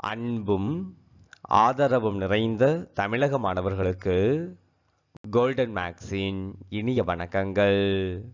அன்பும் ஆதரவும் நிறைந்த தமிழக மாணவர்களுக்கு கோல்டன் மேக்ஸின் இனிய வணக்கங்கள்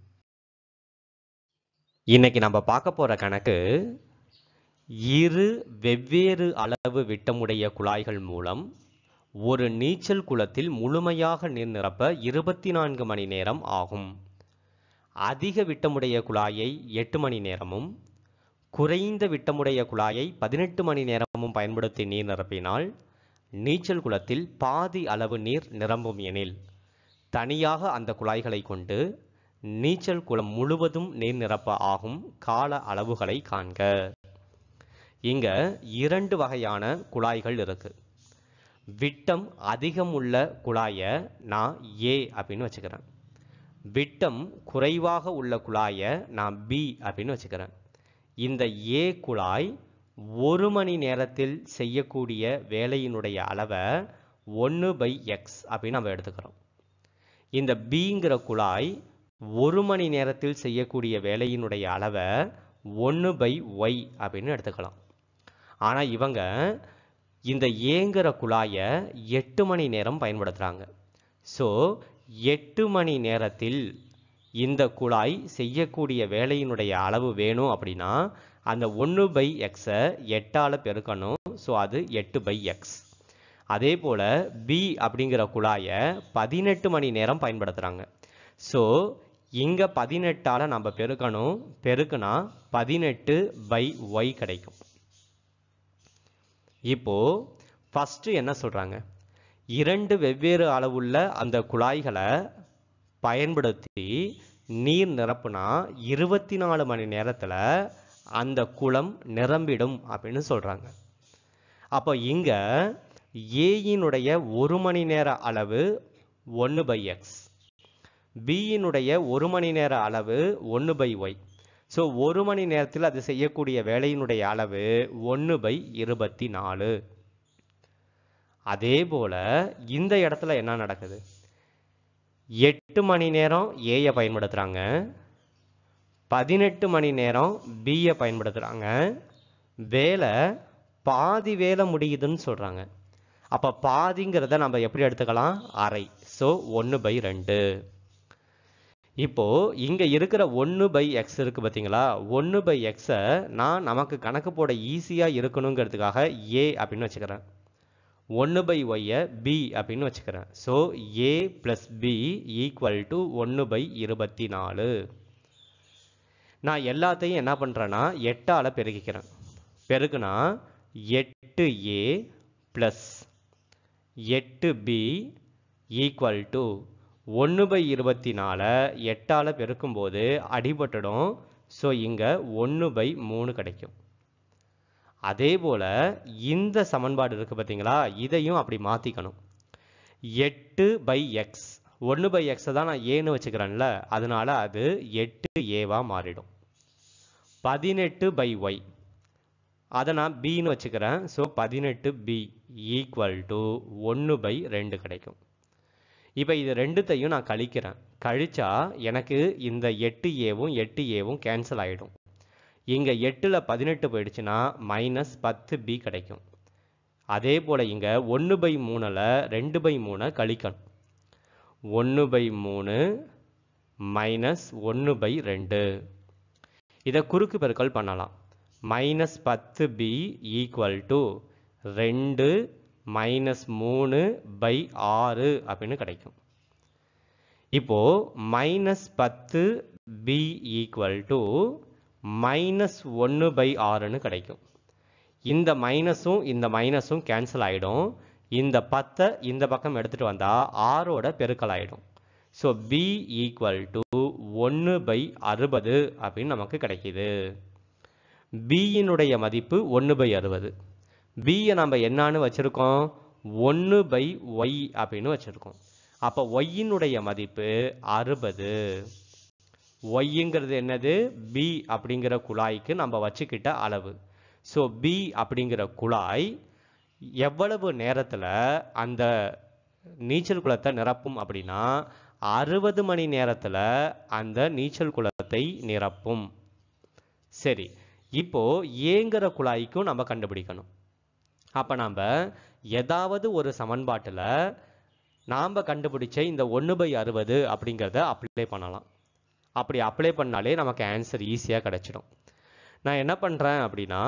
இன்னைக்கு நம்ம பார்க்க போற கணக்கு இரு வெவ்வேறு அளவு விட்டமுடைய குழாய்கள் மூலம் ஒரு நீச்சல் குளத்தில் முழுமையாக நீர் நிரப்ப இருபத்தி நான்கு மணி நேரம் ஆகும் அதிக விட்டமுடைய குழாயை எட்டு மணி நேரமும் குறைந்த விட்டமுடைய குழாயை பதினெட்டு மணி நேரமும் பயன்படுத்தி நீர் நிரப்பினால் நீச்சல் குளத்தில் பாதி அளவு நீர் நிரம்பும் எனில் தனியாக அந்த குழாய்களை கொண்டு நீச்சல் குளம் முழுவதும் நீர் நிரப்ப ஆகும் கால அளவுகளை காண்க இங்க இரண்டு வகையான குழாய்கள் இருக்கு விட்டம் அதிகம் உள்ள குழாயை நான் ஏ அப்படின்னு வச்சுக்கிறேன் விட்டம் குறைவாக உள்ள குழாயை நான் பி அப்படின்னு வச்சுக்கிறேன் இந்த ஏ குழாய் ஒரு மணி நேரத்தில் செய்யக்கூடிய வேலையினுடைய அளவை ஒன்று பை எக்ஸ் அப்படின்னு நம்ம எடுத்துக்கிறோம் இந்த பிங்கிற குழாய் ஒரு மணி நேரத்தில் செய்யக்கூடிய வேலையினுடைய அளவை ஒன்று பை ஒய் அப்படின்னு எடுத்துக்கலாம் ஆனால் இவங்க இந்த ஏங்கிற குழாயை எட்டு மணி நேரம் பயன்படுத்துகிறாங்க ஸோ எட்டு மணி நேரத்தில் இந்த குழாய் செய்யக்கூடிய வேலையினுடைய அளவு வேணும் அப்படின்னா அந்த ஒன்று பை எக்ஸை எட்டால் பெருக்கணும் ஸோ அது எட்டு பை எக்ஸ் அதே போல் பி அப்படிங்கிற குழாயை பதினெட்டு மணி நேரம் பயன்படுத்துகிறாங்க ஸோ இங்கே பதினெட்டால் நம்ம பெருக்கணும் பெருக்குனா பதினெட்டு பை ஒய் கிடைக்கும் இப்போ ஃபஸ்ட்டு என்ன சொல்கிறாங்க இரண்டு வெவ்வேறு அளவுள்ள அந்த குழாய்களை பயன்படுத்தி நீர் நிரப்புனா இருபத்தி நாலு மணி நேரத்தில் அந்த குளம் நிரம்பிடும் அப்படின்னு சொல்கிறாங்க அப்போ இங்கே ஏயினுடைய ஒரு மணி நேர அளவு ஒன்று பை எக்ஸ் பியினுடைய ஒரு மணி நேர அளவு ஒன்று பை ஒய் ஸோ ஒரு மணி நேரத்தில் அது செய்யக்கூடிய வேலையினுடைய அளவு ஒன்று பை இருபத்தி நாலு அதே போல் இந்த இடத்துல என்ன நடக்குது எட்டு மணி நேரம் ஏயை பயன்படுத்துகிறாங்க பதினெட்டு மணி நேரம் பியை பயன்படுத்துகிறாங்க வேலை பாதி வேலை முடியுதுன்னு சொல்கிறாங்க அப்போ பாதிங்கிறத நம்ம எப்படி எடுத்துக்கலாம் அரை ஸோ ஒன்று பை ரெண்டு இப்போ இங்க இருக்கிற ஒன்று பை எக்ஸ் இருக்கு பார்த்தீங்களா ஒன்று பை எக்ஸை நான் நமக்கு கணக்கு போட ஈஸியா இருக்கணுங்கிறதுக்காக ஏ அப்படின்னு வச்சுக்கிறேன் ஒன்று பை ஒய்யை பி அப்படின்னு வச்சுக்கிறேன் so A plus B equal to ஒன்று பை இருபத்தி நாலு நான் எல்லாத்தையும் என்ன பண்ணுறேன்னா எட்டால் பெருக்கிக்கிறேன் பெருக்குனா எட்டு ஏ ப்ளஸ் எட்டு பி ஈக்குவல் டு ஒன்று பை இருபத்தி நாலை எட்டால் பெருக்கும்போது அடிபட்டுடும் ஸோ இங்கே ஒன்று பை மூணு கிடைக்கும் அதே போல் இந்த சமன்பாடு இருக்குது பார்த்தீங்களா இதையும் அப்படி மாற்றிக்கணும் எட்டு பை எக்ஸ் ஒன்று பை எக்ஸை தான் நான் ஏன்னு வச்சுக்கிறேன்ல அதனால அது எட்டு ஏவாக மாறிடும் பதினெட்டு பை ஒய் அதை நான் பின்னு வச்சுக்கிறேன் ஸோ பதினெட்டு பி ஈக்குவல் டு ஒன்று பை ரெண்டு கிடைக்கும் இப்போ இது ரெண்டுத்தையும் நான் கழிக்கிறேன் கழிச்சா எனக்கு இந்த எட்டு ஏவும் எட்டு ஏவும் கேன்சல் ஆகிடும் இங்கே எட்டில் பதினெட்டு போயிடுச்சுன்னா மைனஸ் பத்து பி கிடைக்கும் அதே போல் இங்கே ஒன்று பை மூணில் ரெண்டு பை மூணை கழிக்கணும் ஒன்று பை மூணு மைனஸ் ஒன்று பை ரெண்டு இதை குறுக்கு பெருக்கல் பண்ணலாம் மைனஸ் பத்து பி ஈக்குவல் டு ரெண்டு மைனஸ் மூணு பை ஆறு அப்படின்னு கிடைக்கும் இப்போ மைனஸ் பத்து பி ஈக்குவல் டு மைனஸ் ஒன்று பை ஆறுன்னு கிடைக்கும் இந்த மைனஸும் இந்த மைனஸும் கேன்சல் ஆகிடும் இந்த பத்தை இந்த பக்கம் எடுத்துகிட்டு வந்தால் ஆறோட பெருக்கல் ஆகிடும் ஸோ பி ஈக்குவல் டு ஒன்று பை அறுபது அப்படின்னு நமக்கு கிடைக்கிது பியினுடைய மதிப்பு ஒன்று பை அறுபது பியை நம்ம என்னான்னு வச்சுருக்கோம் ஒன்று பை ஒய் அப்படின்னு வச்சுருக்கோம் அப்போ ஒய்யினுடைய மதிப்பு அறுபது ஒய்ங்கிறது என்னது பி அப்படிங்கிற குழாய்க்கு நம்ம வச்சுக்கிட்ட அளவு ஸோ பி அப்படிங்கிற குழாய் எவ்வளவு நேரத்தில் அந்த நீச்சல் குளத்தை நிரப்பும் அப்படின்னா அறுபது மணி நேரத்தில் அந்த நீச்சல் குளத்தை நிரப்பும் சரி இப்போ ஏங்கிற குழாய்க்கும் நம்ம கண்டுபிடிக்கணும் அப்போ நாம் ஏதாவது ஒரு சமன்பாட்டில் நாம் கண்டுபிடிச்ச இந்த ஒன்று பை அறுபது அப்படிங்கிறத அப்ளை பண்ணலாம் அப்படி அப்ளை பண்ணாலே நமக்கு ஆன்சர் ஈஸியாக கிடைச்சிடும் நான் என்ன பண்ணுறேன் அப்படின்னா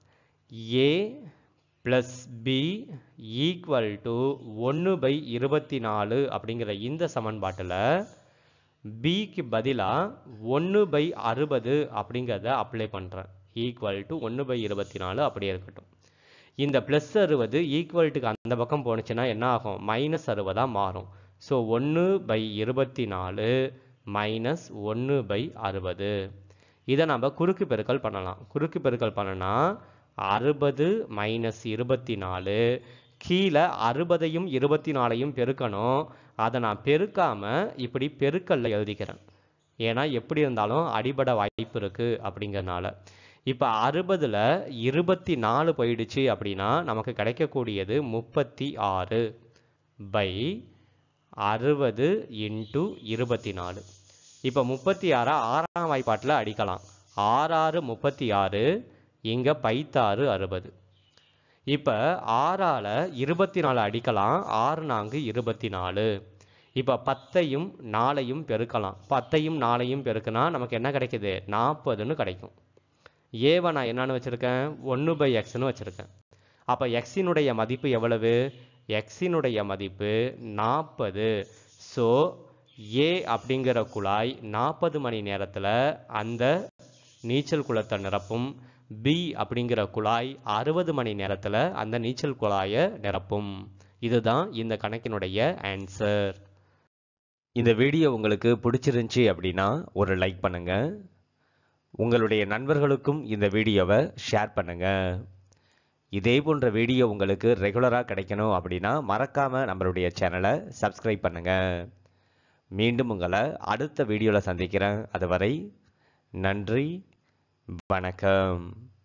A plus B equal to ஒன்று பை இருபத்தி நாலு அப்படிங்கிற இந்த சமன்பாட்டில் பிக்கு பதிலாக ஒன்று பை அறுபது அப்படிங்கிறத அப்ளை பண்ணுறேன் ஈக்குவல் டு ஒன்று பை இருபத்தி நாலு அப்படியே இருக்கட்டும் இந்த ப்ளஸ் அறுபது ஈக்குவல்ட்டுக்கு அந்த பக்கம் போணுச்சுன்னா என்ன ஆகும் மைனஸ் அறுபதாக மாறும் ஸோ ஒன்று பை இருபத்தி நாலு மைனஸ் ஒன்று பை அறுபது இதை நம்ம குறுக்கு பெருக்கல் பண்ணலாம் குறுக்கு பெருக்கல் பண்ணனா அறுபது மைனஸ் இருபத்தி நாலு கீழே அறுபதையும் இருபத்தி நாலையும் பெருக்கணும் அதை நான் பெருக்காம இப்படி பெருக்கல்ல எழுதிக்கிறேன் ஏன்னா எப்படி இருந்தாலும் அடிபட வாய்ப்பு இருக்கு அப்படிங்கறனால இப்போ அறுபதுல இருபத்தி நாலு போயிடுச்சு அப்படின்னா நமக்கு கிடைக்கக்கூடியது முப்பத்தி ஆறு பை அறுபது இன்ட்டு இருபத்தி நாலு இப்போ முப்பத்தி ஆறை ஆறாம் வாய்ப்பாட்டில் அடிக்கலாம் ஆறாறு முப்பத்தி ஆறு இங்கே பைத்தாறு அறுபது இப்போ ஆறால் இருபத்தி நாலு அடிக்கலாம் ஆறு நான்கு இருபத்தி நாலு இப்போ பத்தையும் நாலையும் பெருக்கலாம் பத்தையும் நாலையும் பெருக்குனா நமக்கு என்ன கிடைக்குது நாற்பதுன்னு கிடைக்கும் ஏவை நான் என்னன்னு வச்சுருக்கேன் ஒன்று பை எக்ஸ்னு வச்சுருக்கேன் அப்போ எக்ஸினுடைய மதிப்பு எவ்வளவு எக்ஸினுடைய மதிப்பு நாற்பது ஸோ ஏ அப்படிங்கிற குழாய் நாற்பது மணி நேரத்தில் அந்த நீச்சல் குளத்தை நிரப்பும் பி அப்படிங்கிற குழாய் அறுபது மணி நேரத்தில் அந்த நீச்சல் குழாயை நிரப்பும் இதுதான் இந்த கணக்கினுடைய ஆன்சர் இந்த வீடியோ உங்களுக்கு பிடிச்சிருந்துச்சி அப்படின்னா ஒரு லைக் பண்ணுங்க உங்களுடைய நண்பர்களுக்கும் இந்த வீடியோவை ஷேர் பண்ணுங்க இதே போன்ற வீடியோ உங்களுக்கு ரெகுலராக கிடைக்கணும் அப்படின்னா மறக்காம நம்மளுடைய சேனலை சப்ஸ்கிரைப் பண்ணுங்க மீண்டும் உங்களை அடுத்த வீடியோவில் சந்திக்கிறேன் அதுவரை நன்றி வணக்கம்